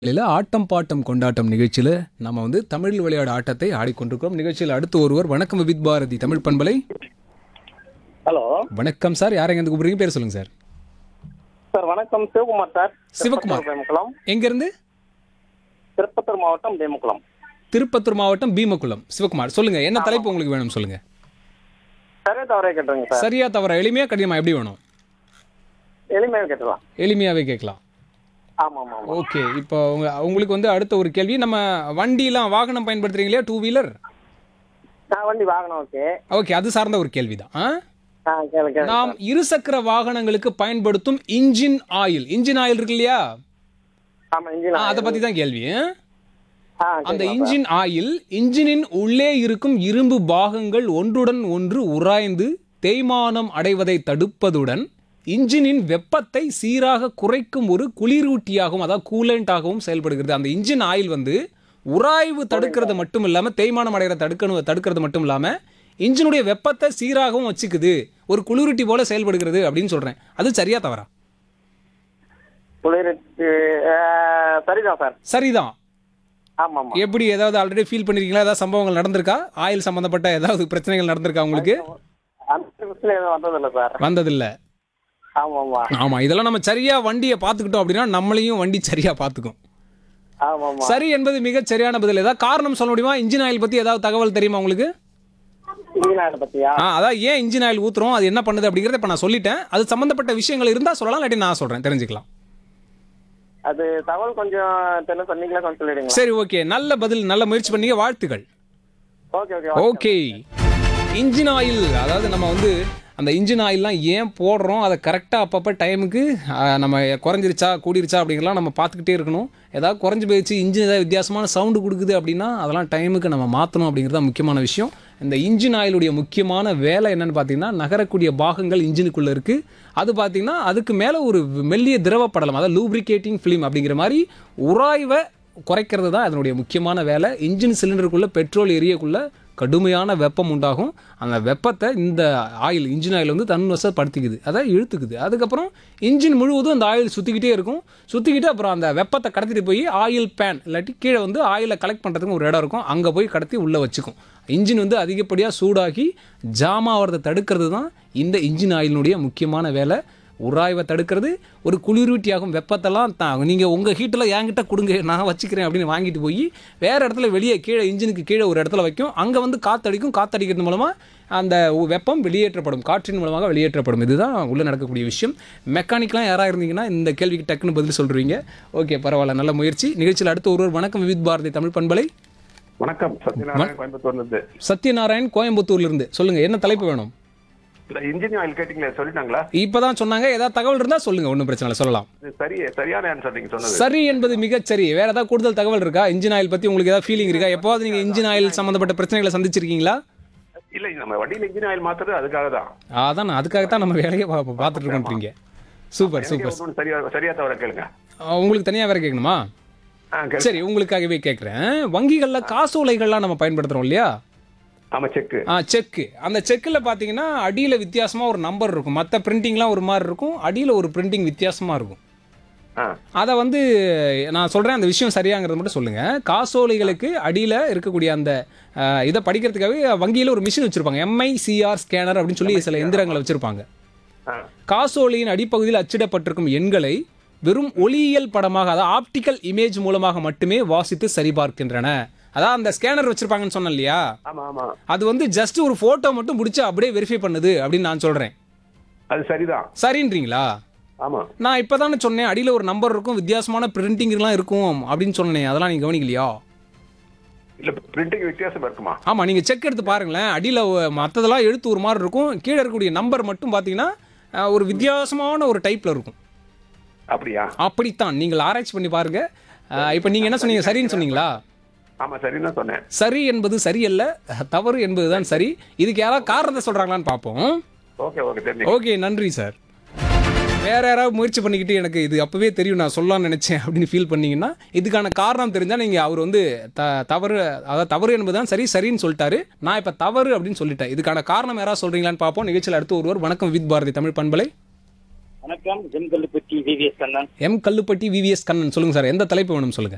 இல்ல ஆட்டம் பாட்டம் கொண்டாட்டம் நிகழ்ச்சியில் நம்ம வந்து தமிழ் விளையாட ஆட்டத்தை ஆடிக்கொண்டிருக்கிறோம் நிகழ்ச்சியில் அடுத்து ஒருவர் வணக்கம் வித் பாரதி தமிழ் பண்பலை ஹலோ வணக்கம் சார் யார் எங்க கூப்பிடுறீங்க பேர் சொல்லுங்க சார் சார் வணக்கம் சிவகுமார் சார் சிவகுமார். திருப்பத்தூர் பேமுக்குளம் எங்கேருந்து திருப்பத்தூர் மாவட்டம் பேமுக்குளம் திருப்பத்தூர் மாவட்டம் பீமக்குளம் சிவகுமார் சொல்லுங்க என்ன தலைப்பு உங்களுக்கு வேணும் சொல்லுங்க சரியா தவறே கேட்டுருங்க சார் சரியா தவறா எளிமையா கடினமா எப்படி வேணும் எளிமையாக கேட்டுலாம் எளிமையாவே கேட்கலாம் ஆமாம் ஆமாம் ஆமாம் ஓகே இப்போ உங்க உங்களுக்கு வந்து அடுத்த ஒரு கேள்வி நம்ம வண்டிலாம் வாகனம் பயன்படுத்துறீங்க இல்லையா டூ வீலர் நான் வண்டி வாகனம் ஓகே ஓகே அது சார்ந்த ஒரு கேள்வி தான் ஆ கேளு கேளு நாம் இருசக்கர வாகனங்களுக்கு பயன்படுத்தும் இன்ஜின் ஆயில் இன்ஜின் ஆயில் இருக்கு இல்லையா ஆமாம் இன்ஜின் ஆ, அதை பத்தி தான் கேள்வி ஆ? ஆ அந்த கேட்கலாம் இன்ஜின் ஆயில் இன்ஜினின் உள்ளே இருக்கும் இரும்பு பாகங்கள் ஒன்றுடன் ஒன்று உராய்ந்து தேய்மானம் அடைவதை தடுப்பதுடன் இன்ஜினின் வெப்பத்தை சீராக குறைக்கும் ஒரு குளிரூட்டியாகவும் அதாவது கூலண்டாகவும் செயல்படுகிறது அந்த இன்ஜின் ஆயில் வந்து உராய்வு தடுக்கிறது மட்டும் இல்லாம தேய்மானம் அடைகிற தடுக்கணும் தடுக்கிறது மட்டும் இல்லாம இன்ஜினுடைய வெப்பத்தை சீராகவும் வச்சுக்குது ஒரு குளிரூட்டி போல செயல்படுகிறது அப்படின்னு சொல்றேன் அது சரியா தவறா குளிருக்கு ஆ, சரிதான் சார் சரிதான் ஆமாம் ஆமாம் எப்படி ஏதாவது ஆல்ரெடி ஃபீல் பண்ணிருக்கீங்களா ஏதாவது சம்பவங்கள் நடந்திருக்கா ஆயில் சம்பந்தப்பட்ட ஏதாவது பிரச்சனைகள் நடந்திருக்கா உங்களுக்கு அந்த பிரச்சனை எதுவும் வந்ததில்லை சார் வந்ததில்ல ஆமாம் ஆமாம் ஆமா இதெல்லாம் நம்ம சரியா வண்டியை பார்த்துக்கிட்டோம் அப்படின்னா நம்மளையும் வண்டி சரியா பார்த்துக்கும் ஆமாம் ஆமாம் சரி என்பது மிகச் சரியான பதில் ஏதாவது காரணம் சொல்ல முடியுமா இன்ஜின் ஆயில் பத்தி ஏதாவது தகவல் தெரியுமா உங்களுக்கு இன்ஜின் ஆயில் பற்றியா ஆ அதான் ஏன் இன்ஜின் ஆயில் ஊத்துறோம் அது என்ன பண்ணுது அப்படிங்கறத இப்ப நான் சொல்லிட்டேன் அது சம்பந்தப்பட்ட விஷயங்கள் இருந்தா சொல்லலாம் இல்லாட்டி நான் சொல்றேன் தெரிஞ்சுக்கலாம் அது தகவல் கொஞ்சம் தெரியல சொன்னீங்களா கொஞ்சம் சொல்லிடுங்க சரி ஓகே நல்ல பதில் நல்ல முயற்சி பண்ணீங்க வாழ்த்துக்கள் okay okay okay engine oil அதாவது நம்ம வந்து அந்த இன்ஜின் ஆயில்லாம் ஏன் போடுறோம் அதை கரெக்டாக அப்பப்போ டைமுக்கு நம்ம குறைஞ்சிருச்சா கூடிருச்சா அப்படிங்கலாம் நம்ம பார்த்துக்கிட்டே இருக்கணும் ஏதாவது குறைஞ்சி போயிடுச்சு இன்ஜின் ஏதாவது வித்தியாசமான சவுண்டு கொடுக்குது அப்படின்னா அதெல்லாம் டைமுக்கு நம்ம மாற்றணும் அப்படிங்கிறது தான் முக்கியமான விஷயம் இந்த இன்ஜின் ஆயிலுடைய முக்கியமான வேலை என்னன்னு பார்த்தீங்கன்னா நகரக்கூடிய பாகங்கள் இன்ஜினுக்குள்ளே இருக்குது அது பார்த்தீங்கன்னா அதுக்கு மேலே ஒரு மெல்லிய திரவ படலம் அதாவது லூப்ரிகேட்டிங் ஃபிலிம் அப்படிங்கிற மாதிரி உராய்வை குறைக்கிறது தான் அதனுடைய முக்கியமான வேலை இன்ஜின் சிலிண்டருக்குள்ளே பெட்ரோல் எரியக்குள்ள கடுமையான வெப்பம் உண்டாகும் அந்த வெப்பத்தை இந்த ஆயில் இன்ஜின் ஆயில் வந்து தன் வசப்படுத்திக்குது அதை இழுத்துக்குது அதுக்கப்புறம் இன்ஜின் முழுவதும் அந்த ஆயில் சுற்றிக்கிட்டே இருக்கும் சுற்றிக்கிட்டு அப்புறம் அந்த வெப்பத்தை கடத்திட்டு போய் ஆயில் பேன் இல்லாட்டி கீழே வந்து ஆயிலை கலெக்ட் பண்ணுறதுக்கு ஒரு இடம் இருக்கும் அங்கே போய் கடத்தி உள்ளே வச்சுக்கும் இன்ஜின் வந்து அதிகப்படியாக சூடாகி ஜாம் ஆகிறத தடுக்கிறது தான் இந்த இன்ஜின் ஆயிலினுடைய முக்கியமான வேலை உராய்வை தடுக்கிறது ஒரு குளிரூட்டியாகும் வெப்பத்தெல்லாம் தான் நீங்கள் உங்கள் ஹீட்டில் என்கிட்ட கொடுங்க நான் வச்சுக்கிறேன் அப்படின்னு வாங்கிட்டு போய் வேறு இடத்துல வெளியே கீழே இன்ஜினுக்கு கீழே ஒரு இடத்துல வைக்கும் அங்கே வந்து காத்தடிக்கும் காத்தடிக்கிறது மூலமாக அந்த வெப்பம் வெளியேற்றப்படும் காற்றின் மூலமாக வெளியேற்றப்படும் இதுதான் உள்ளே நடக்கக்கூடிய விஷயம் மெக்கானிக்லாம் யாராக இருந்தீங்கன்னா இந்த கேள்விக்கு டக்குன்னு பதில் சொல்கிறீங்க ஓகே பரவாயில்ல நல்ல முயற்சி நிகழ்ச்சியில் அடுத்த ஒருவர் வணக்கம் விவித் பாரதி தமிழ் பண்பலை வணக்கம் சத்யநாராயண கோயம்புத்தூர்ல இருந்து சத்யநாராயண் கோயம்புத்தூர்லேருந்து சொல்லுங்கள் என்ன தலைப்பு வேணும் இல்ல இன்ஜின் ஆயில் கேட்டீங்களே சொல்லிட்டாங்களா இப்பதான் சொன்னாங்க ஏதாவது தகவல் இருந்தால் சொல்லுங்கள் ஒன்றும் பிரச்சனை இல்லை சொல்லலாம் இது சரி சரியான ஆன்சர் நீங்க சொன்னது சரி என்பது மிகச் சரி வேற ஏதாவது கூடுதல் தகவல் இருக்கா இன்ஜின் ஆயில் பத்தி உங்களுக்கு ஏதாவது ஃபீலிங் இருக்கா எப்போது நீங்க இன்ஜின் ஆயில் சம்பந்தப்பட்ட பிரச்சனைகளை சந்திச்சிருக்கீங்களா இல்ல நம்ம வண்டியில இன்ஜின் ஆயில் மாத்துறது அதுக்காக தான் அதான் நான் அதுக்காகத்தான் நம்ம வேலையை பா- பா- பார்த்துட்டு இருக்கோன்றீங்க சூப்பர் சூப்பர் ஒன்றும் சரியா சரியா தவிர கேளுங்க உங்களுக்கு தனியா வேற கேட்கணுமா ஆ, கேளு. சரி உங்களுக்காகவே கேட்குறேன் வங்கிகள்ல காசோலைகள்லாம் நம்ம பயன்படுத்துறோம் இல்லையா ஆமா செக்கு ஆ செக்கு அந்த செக்கில் பார்த்தீங்கன்னா அடியில் வித்தியாசமாக ஒரு நம்பர் இருக்கும் மற்ற பிரிண்டிங்லாம் ஒரு மாதிரி இருக்கும் அடியில் ஒரு பிரிண்டிங் வித்தியாசமாக இருக்கும் ஆ அதை வந்து நான் சொல்கிறேன் அந்த விஷயம் சரியாங்கிறத மட்டும் சொல்லுங்கள் காசோலைகளுக்கு அடியில் இருக்கக்கூடிய அந்த அஹ், இதை படிக்கிறதுக்காகவே வங்கியில் ஒரு மிஷின் வச்சுருப்பாங்க எம்ஐசிஆர் ஸ்கேனர் அப்படின்னு சொல்லி சில எந்திரங்களை வச்சுருப்பாங்க ஆ காசோலையின் அடிப்பகுதியில் அச்சிடப்பட்டிருக்கும் எண்களை வெறும் ஒளியியல் படமாக அதாவது ஆப்டிக்கல் இமேஜ் மூலமாக மட்டுமே வாசித்து சரிபார்க்கின்றன அதான் அந்த ஸ்கேனர் வச்சுருப்பாங்கன்னு சொன்னேன் இல்லையா ஆமா ஆமா அது வந்து ஜஸ்ட் ஒரு ஃபோட்டோ மட்டும் பிடிச்சி அப்படியே வெரிஃபை பண்ணுது அப்படின்னு நான் சொல்கிறேன் அது சரிதான் சரின்றீங்களா ஆமா நான் இப்போ தானே சொன்னேன் அடியில் ஒரு நம்பர் இருக்கும் வித்தியாசமான பிரிண்டிங்லாம் இருக்கும் அப்படின்னு சொன்னேன் அதெல்லாம் நீங்கள் கவனிக்கலையா இல்ல பிரிண்டிங் வித்தியாசம் இருக்குமா ஆமாம் நீங்கள் செக் எடுத்து பாருங்களேன் அடியில் மற்றதெல்லாம் எழுத்து ஒரு மாதிரி இருக்கும் கீழே இருக்கக்கூடிய நம்பர் மட்டும் பார்த்தீங்கன்னா அஹ், ஒரு வித்தியாசமான ஒரு டைப்பில் இருக்கும் அப்படியா அப்படித்தான் நீங்கள் ஆராய்ச்சி பண்ணி பாருங்க இப்போ நீங்கள் என்ன சொன்னீங்க சரின்னு சொன்னீங்களா ஆமா சரின்னு தான் சொன்னேன் சரி என்பது சரியல்ல தவறு என்பதுதான் சரி இதுக்கு யாராவது காரணத்தை சொல்கிறாங்களான்னு பார்ப்போம் ஓகே ஓகே தெரிஞ்சு ஓகே நன்றி சார் வேற யாராவது முயற்சி பண்ணிக்கிட்டு எனக்கு இது அப்பவே தெரியும் நான் சொல்லலாம்னு நினைச்சேன் அப்படின்னு ஃபீல் பண்ணீங்கன்னா இதுக்கான காரணம் தெரிஞ்சா நீங்க அவர் வந்து த தவறு அதாவது தவறு என்பதுதான் சரி சரின்னு சொல்லிட்டாரு நான் இப்ப தவறு அப்படின்னு சொல்லிட்டேன் இதுக்கான காரணம் யாராவது சொல்றீங்களான்னு பார்ப்போம் நிகழ்ச்சியில் அடுத்து ஒருவர் வணக்கம் வித் பாரதி தமிழ் பண்பலை வணக்கம் ஜெம்கல்லுப்பட்டி VVS Kannan M Kallupatti VVS Kannan சொல்லுங்க சார் எந்த தலைப்பு வேணும் சொல்லுங்க